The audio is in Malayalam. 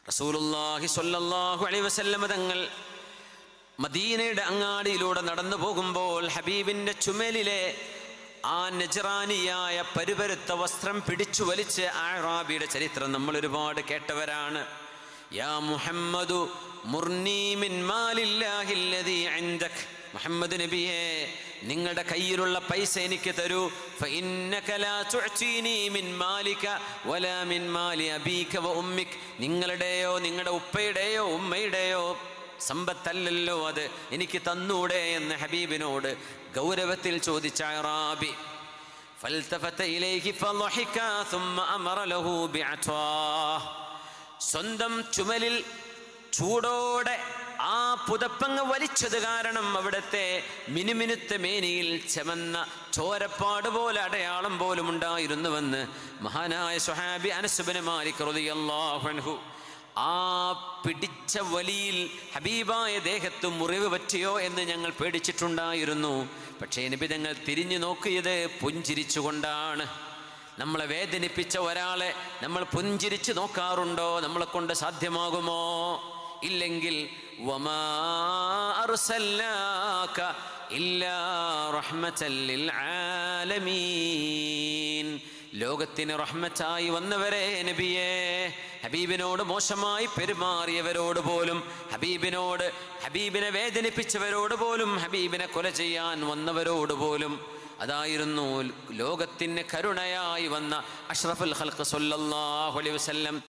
റസൂലുള്ളാഹി സ്വല്ലല്ലാഹു അലൈഹി വസല്ലമ തങ്ങൾ മദീനയുടെ അങ്ങാടിയിലൂടെ നടന്നു പോകുമ്പോൾ ഹബീബിൻ്റെ ചുമലിലെ ആ നജറാനിയായ പരുപരുത്ത വസ്ത്രം പിടിച്ചു വലിച്ച് ആറാബിയുടെ ചരിത്രം നമ്മൾ ഒരുപാട് കേട്ടവരാണ് യാ മുഹമ്മദു മുർനീ മിൻ മാലില്ലാഹില്ലദീ ഇൻദക് മുഹമ്മദ് നബിയെ നിങ്ങളുടെ കയ്യിലുള്ള പൈസ എനിക്ക് തരൂ ഫഇന്നക ലാ തുഅ്തീനി മിൻ മാലിക വലാ മിൻ മാലി അബീക വ ഉമ്മിക് നിങ്ങളുടെയോ നിങ്ങളുടെ ഉപ്പയുടെയോ ഉമ്മയുടെയോ സമ്പത്തല്ലല്ലോ അത് എനിക്ക് തന്നൂടെ എന്ന് ഹബീബിനോട് ഗൗരവത്തിൽ ചോദിച്ച അറാബി فالتفت إليه فضحك ثم أمر له بعطاه സ്വന്തം ചുമലിൽ ചൂടോടെ ആ പുതപ്പങ്ങ് വലിച്ചത് കാരണം അവിടുത്തെ മിനുമിനുത്ത മേനിയിൽ ചെമന്ന ചോരപ്പാട് പോലെ അടയാളം പോലും ഉണ്ടായിരുന്നുവെന്ന് മഹാനായ സുഹാബി അനസുബന് മാലിക് റളിയല്ലാഹു അൻഹു ആ പിടിച്ച വലിയിൽ ഹബീബായ ദേഹത്ത് മുറിവ് പറ്റിയോ എന്ന് ഞങ്ങൾ പേടിച്ചിട്ടുണ്ടായിരുന്നു പക്ഷേ നിബിതങ്ങൾ തിരിഞ്ഞു നോക്കിയത് പുഞ്ചിരിച്ചുകൊണ്ടാണ് നമ്മളെ വേദനിപ്പിച്ച ഒരാളെ നമ്മൾ പുഞ്ചിരിച്ച് നോക്കാറുണ്ടോ നമ്മളെ കൊണ്ട് സാധ്യമാകുമോ ഇല്ലെങ്കിൽ വമാ അർസൽനാക ഇല്ലാ റഹ്മത്തൽ ലിൽ ആലമീൻ ലോകത്തിന് റഹ്മത്തായി വന്നവരെ നബിയെ ഹബീബിനോട് മോശമായി പെരുമാറിയവരോട് പോലും ഹബീബിനോട് ഹബീബിനെ വേദനിപ്പിച്ചവരോട് പോലും ഹബീബിനെ കൊല ചെയ്യാൻ വന്നവരോട് പോലും അതായിരുന്നു ലോകത്തിന് കരുണയായി വന്ന അഷ്റഫുൽ ഹൽക്ക് സല്ലല്ലാഹു അലൈഹി വസല്ലം